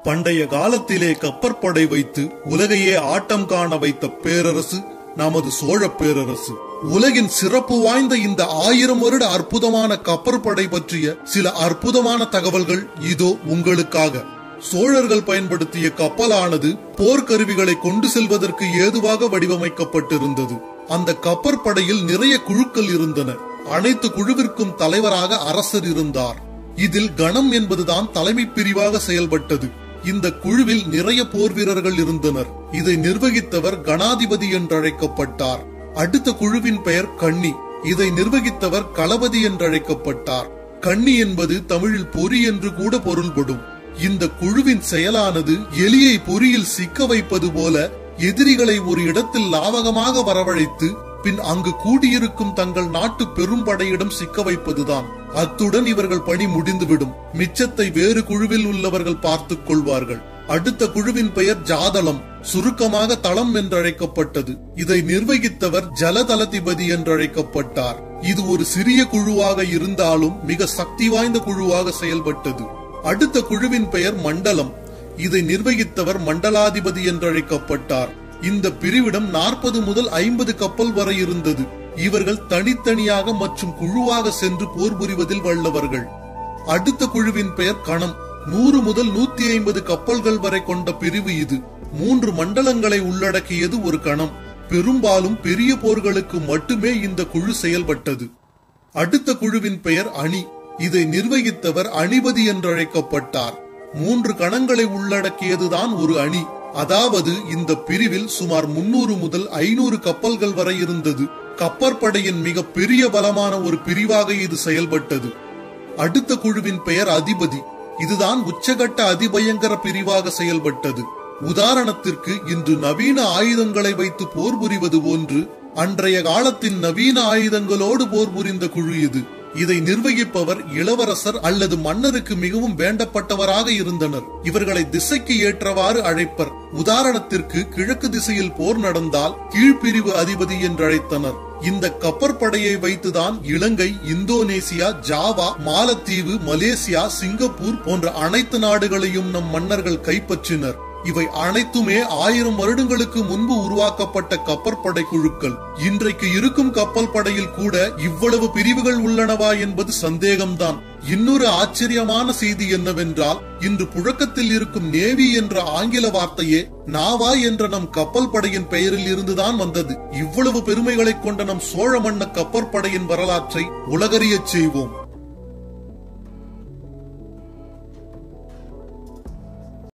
பண்டைய காலத்திலே கப்பற்படை வைத்து உலகையே ஆட்டம் காண வைத்த பேரரசு நமது சோழ பேரரசு உலகின் சிறப்பு வாய்ந்த இந்த ஆயிரம் வருட அற்புதமான கப்பற்படை பற்றிய சில அற்புதமான தகவல்கள் இதோ உங்களுக்காக சோழர்கள் பயன்படுத்திய கப்பலானது போர்க்கருவிகளை கொண்டு செல்வதற்கு ஏதுவாக வடிவமைக்கப்பட்டிருந்தது அந்த கப்பற்படையில் நிறைய குழுக்கள் இருந்தன அனைத்து குழுவிற்கும் தலைவராக அரசர் இருந்தார் இதில் கணம் என்பதுதான் தலைமை பிரிவாக செயல்பட்டது இந்த குழுவில் நிறைய போர் வீரர்கள் இருந்தனர் இதை நிர்வகித்தவர் கணாதிபதி என்றழைக்கப்பட்டார் அடுத்த குழுவின் பெயர் கண்ணி இதை நிர்வகித்தவர் களபதி என்றழைக்கப்பட்டார் கண்ணி என்பது தமிழில் பொறி என்று கூட பொருள்படும் இந்த குழுவின் செயலானது எலியை பொறியில் சிக்க வைப்பது போல எதிரிகளை ஒரு இடத்தில் லாவகமாக வரவழைத்து பின் அங்கு கூடியிருக்கும் தங்கள் நாட்டு பெரும் படையிடம் சிக்க வைப்பதுதான் அத்துடன் இவர்கள் பணி முடிந்துவிடும் மிச்சத்தை வேறு குழுவில் உள்ளவர்கள் பார்த்துக் கொள்வார்கள் அடுத்த குழுவின் பெயர் ஜாதளம் சுருக்கமாக தளம் என்றழைக்கப்பட்டது இதை நிர்வகித்தவர் ஜலதளதிபதி என்றழைக்கப்பட்டார் இது ஒரு சிறிய குழுவாக இருந்தாலும் மிக சக்தி வாய்ந்த குழுவாக செயல்பட்டது அடுத்த குழுவின் பெயர் மண்டலம் இதை நிர்வகித்தவர் மண்டலாதிபதி என்றழைக்கப்பட்டார் இந்த பிரிவிடம் நாற்பது முதல் ஐம்பது கப்பல் வரை இருந்தது இவர்கள் தனித்தனியாக மற்றும் குழுவாக சென்று போர் புரிவதில் வல்லவர்கள் அடுத்த குழுவின் பெயர் கணம் நூறு முதல் நூத்தி ஐம்பது கப்பல்கள் வரை கொண்ட பிரிவு இது மூன்று மண்டலங்களை உள்ளடக்கியது ஒரு கணம் பெரும்பாலும் பெரிய போர்களுக்கு மட்டுமே இந்த குழு செயல்பட்டது அடுத்த குழுவின் பெயர் அணி இதை நிர்வகித்தவர் அணிபதி என்றழைக்கப்பட்டார் மூன்று கணங்களை உள்ளடக்கியதுதான் ஒரு அணி அதாவது இந்த பிரிவில் சுமார் முன்னூறு முதல் ஐநூறு கப்பல்கள் வரை இருந்தது கப்பற்படையின் மிக பெரிய பலமான ஒரு பிரிவாக இது செயல்பட்டது அடுத்த குழுவின் பெயர் அதிபதி இதுதான் உச்சகட்ட அதிபயங்கர பிரிவாக செயல்பட்டது உதாரணத்திற்கு இன்று நவீன ஆயுதங்களை வைத்து போர் புரிவது போன்று அன்றைய காலத்தின் நவீன ஆயுதங்களோடு போர் புரிந்த குழு இது இதை நிர்வகிப்பவர் இளவரசர் அல்லது மன்னருக்கு மிகவும் வேண்டப்பட்டவராக இருந்தனர் இவர்களை திசைக்கு ஏற்றவாறு அழைப்பர் உதாரணத்திற்கு கிழக்கு திசையில் போர் நடந்தால் கீழ்பிரிவு அதிபதி என்று அழைத்தனர் இந்த கப்பற்படையை வைத்துதான் Ilangai Indonesia Java Malathivu Malaysia Singapore போன்ற அனைத்து நாடுகளையும் நம் மன்னர்கள் கைப்பற்றினர் இவை அனைத்துமே ஆயிரம் வருடங்களுக்கு முன்பு உருவாக்கப்பட்ட கப்பற்படை குழுக்கள் இன்றைக்கு இருக்கும் கப்பல் படையில் கூட இவ்வளவு பிரிவுகள் உள்ளனவா என்பது சந்தேகம்தான் இன்னொரு ஆச்சரியமான செய்தி என்னவென்றால் இன்று புழக்கத்தில் இருக்கும் நேவி என்ற ஆங்கில வார்த்தையே நாவா என்ற நம் கப்பல் படையின் பெயரில் இருந்துதான் வந்தது இவ்வளவு பெருமைகளை கொண்ட நம் சோழ மன்ன கப்பற்படையின் வரலாற்றை உலகறியச் செய்வோம்